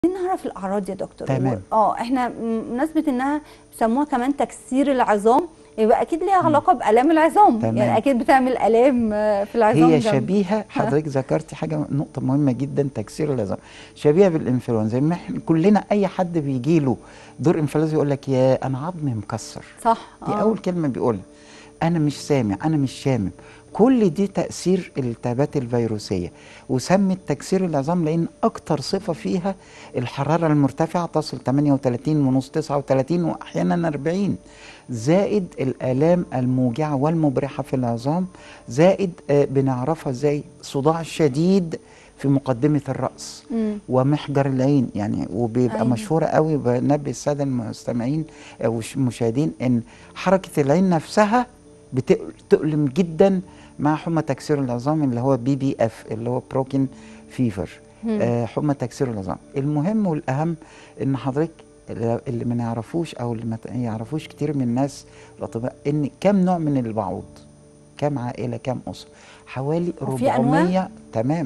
نعرف الاعراض يا دكتور تمام. و- اه احنا م- بمناسبه انها بيسموها كمان تكسير العظام يبقى اكيد ليها علاقه بالام العظام تمام. يعني اكيد بتعمل الام آه، في العظام هي جنب. شبيهه حضرتك ذكرتي حاجه نقطه مهمه جدا تكسير العظام شبيهه بالانفلونزا ما احنا كلنا اي حد بيجي له دور انفلونزا يقول لك يا انا عظمي مكسر صح دي آه. اول كلمه بيقولها انا مش سامع انا مش شامم كل دي تاثير الالتهابات الفيروسيه وسمت تكسير العظام لان اكتر صفه فيها الحراره المرتفعه تصل 38 ونص 39 واحيانا 40 زائد الالام الموجعه والمبرحه في العظام زائد آه بنعرفها ازاي صداع شديد في مقدمه الراس مم. ومحجر العين يعني وبيبقى أيوة. أيوة. مشهوره قوي بنبه الساده المستمعين او المشاهدين ان حركه العين نفسها بتؤلم جدا مع حمى تكسير العظام اللي هو بي بي اف اللي هو بروكن فيفر آه حمى تكسير العظام المهم والاهم ان حضرتك اللي ما نعرفوش او اللي ما يعرفوش كتير من الناس الاطباء ان كم نوع من البعوض كم عائله كم اسره حوالي هو في أنواع؟ 400 تمام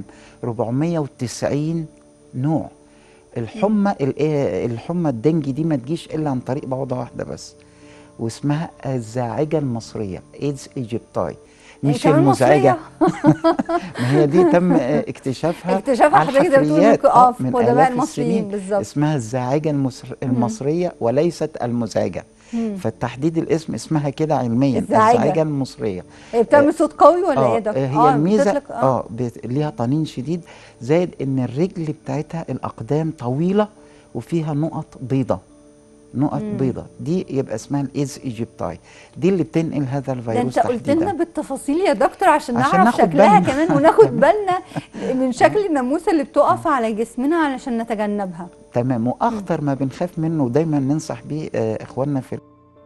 490 نوع الحمى الإيه- الحمى الدنجي دي ما تجيش الا عن طريق بعوضه واحده بس واسمها الزاعجه المصريه ايدز ايجيبتاي مش كمان المزعجه مصرية؟ ما هي دي تم آه، اكتشافها اكتشافها على حضرتك زي ما بتقول الحفريات، اه آه، في من قدماء آلاف المصريين السنين. بالظبط اسمها الزاعجه المصر المصريه وليست المزعجه مم. فالتحديد الاسم اسمها كده علميا الزاعجة. الزاعجه المصريه هي بتعمل صوت قوي ولا ايه ده؟ هي الميزه بتطلق- اه بت- ليها طنين شديد زائد ان الرجل بتاعتها الاقدام طويله وفيها نقط بيضة نقط مم. بيضة دي يبقى اسمها الايز ايجيبتاي دي اللي بتنقل هذا ده الفيروس انت قلت تحديدا لنا بالتفاصيل يا دكتور عشان, عشان نعرف ناخد شكلها بالنا. كمان وناخد بالنا من شكل الناموسه اللي بتقف على جسمنا علشان نتجنبها تمام واخطر ما بنخاف منه ودايما ننصح بيه آه، اخواننا في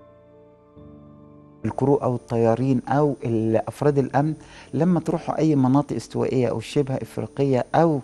الكرو او الطيارين او ال- افراد الامن لما تروحوا اي مناطق استوائيه او شبه افريقيه او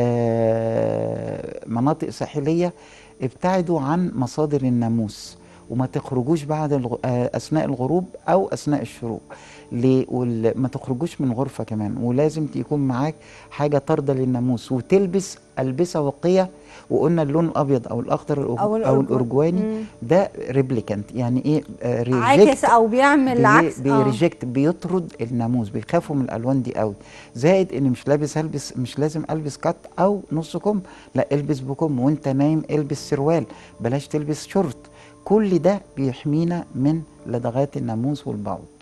آه، مناطق ساحليه ابتعدوا عن مصادر الناموس وما تخرجوش بعد الغ... آه، اثناء الغروب او اثناء الشروق ليه وال... ما تخرجوش من غرفه كمان ولازم يكون معاك حاجه طارده للناموس وتلبس البسه وقيه وقلنا اللون الابيض او الاخضر أو او, الأرجو- أو الارجواني مم. ده ريبليكانت يعني ايه آه عاكس او بيعمل عكس اه بيريجكت بيطرد الناموس بيخافوا من الالوان دي قوي زائد ان مش لابس البس مش لازم البس كات او نص كم لا البس بكم وانت نايم البس سروال بلاش تلبس شورت كل ده بيحمينا من لدغات الناموس والبعوض